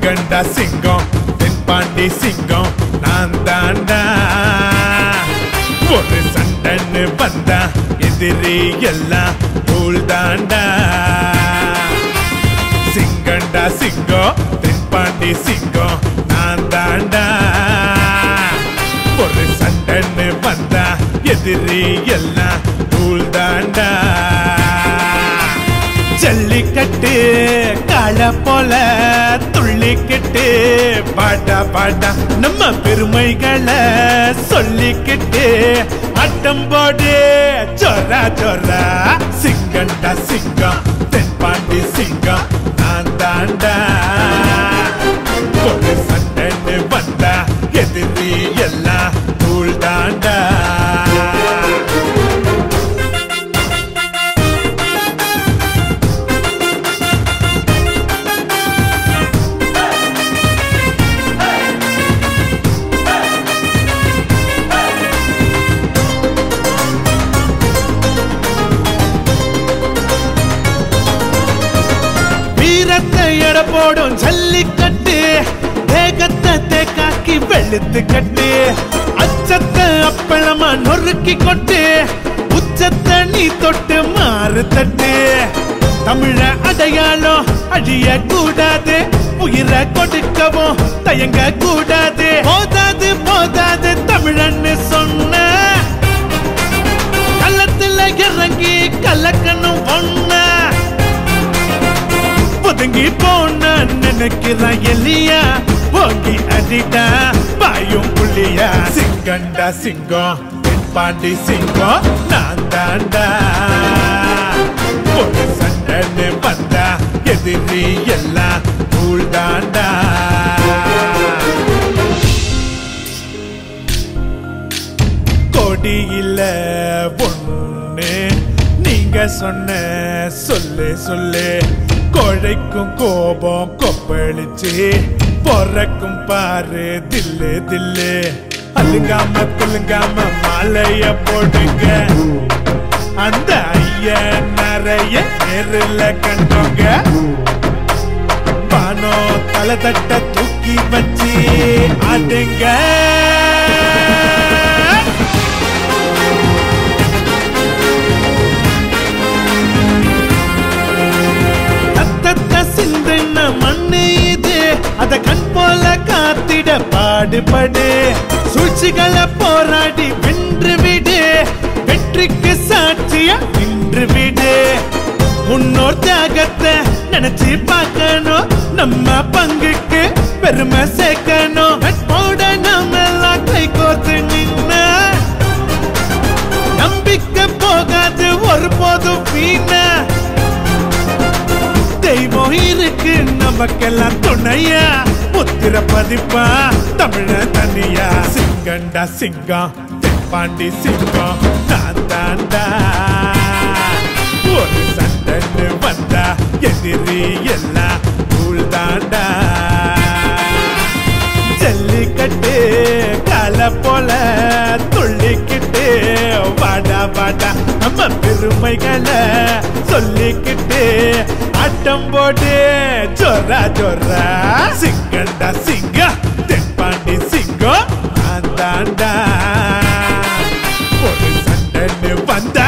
சிங்கண்டா சிங்கம் தென்பாண்டி சிங்கம் நான் தாண்டா ஒரு சண்டைன்னு வந்தா எதிரி எல்லாம் தூள் தாண்டா சிங்கண்டா சிங்கம் தென்பாண்டி சிங்கம் நான் தாண்டா ஒரு சண்டைன்னு வந்தா எதிரி எல்லாம் தூள் தாண்டா ஜல்லிக்கட்டு கால போல துள்ளிக்கிட்டு பாட்டா பாட்டா நம்ம பெருமைகளை சொல்லிக்கிட்டு அட்டம் போடு ஜொரா ஜொரா சிங்கண்டா சிங்கம் தென்பாண்டி சிங்கம் நான் தாண்டா ஒரு சண்டைன்னு வந்தா எதிரி எல்லாம் தூள் தாண்டா வீரத்தை எட போடும் ஜல்லிக்கட்டு தேகத்தை தேக்காக்கி வெளுத்து கட்டு அச்சத்தை அப்பளமா நொறுக்கி கொட்டு உச்சத்தை நீ தொட்டு மாறு தட்டு தமிழ அடையாளம் அழிய கூடாது உயிரை கொடுக்கவும் தயங்க கூடாது போதாது போதாது தமிழன்னு சொன்ன கள்ளத்துல இறங்கி கலக்கணும் ஒன்ன ஒதுங்கி போன நினைக்கிறான் எலியா போங்கி அடிட்டா பாயும் புள்ளியா சிங்கண்டா சிங்கம் பாண்டி சிங்கம் நான் தாண்டா ஒரு சண்டைன்னு வந்தா எதிரி எல்லாம் தூள் தாண்டா கொடியில ஒண்ணு நீங்க சொன்ன சொல்லு சொல்லு கொழைக்கும் கோபம் கொப்பளிச்சு பொறக்கும் பாரு தில்லு தில்லு அலுங்காம குலுங்காம மாலைய போடுங்க அந்த ஐய நிறைய நேருல கண்டோங்க பானம் தலை தட்ட தூக்கி வச்சு ஆடுங்க ரத்தத்த சிந்தின மண்ணு இது அத கண் போல காத்திட பாடுபடு சூழ்ச்சிகளை போராடி வென்று விடு வெற்றிக்கு சாட்சியா நின்று விடு முன்னோர் தியாகத்தை நினைச்சு பார்க்கணும் நம்ம பங்குக்கு பெருமை சேர்க்கணும் நட்போட நாம எல்லாம் கை கோர்த்து நின்ன நம்பிக்கை போகாது ஒருபோதும் வீணா தெய்வம் இருக்கு நமக்கெல்லாம் துணையா முத்திர பதிப்பா தமிழ தனியா சிங்கண்டா சிங்கம் தென்பாண்டி சிங்கம் நான் தாண்டா ஒரு சண்டைன்னு வந்தா எதிரி எல்லாம் தூள் தாண்டா ஜல்லிக்கட்டு கால போல துள்ளிக்கிட்டு வாடா வாடா நம்ம பெருமைகளை சொல்லிக்கிட்டு ஆட்டம் போடு ஜொரா ஜொரா சிங்கண்டா சிங்க தென்பாண்டி சிங்கம் நான் தாண்டா ஒரு சண்டைன்னு வந்தா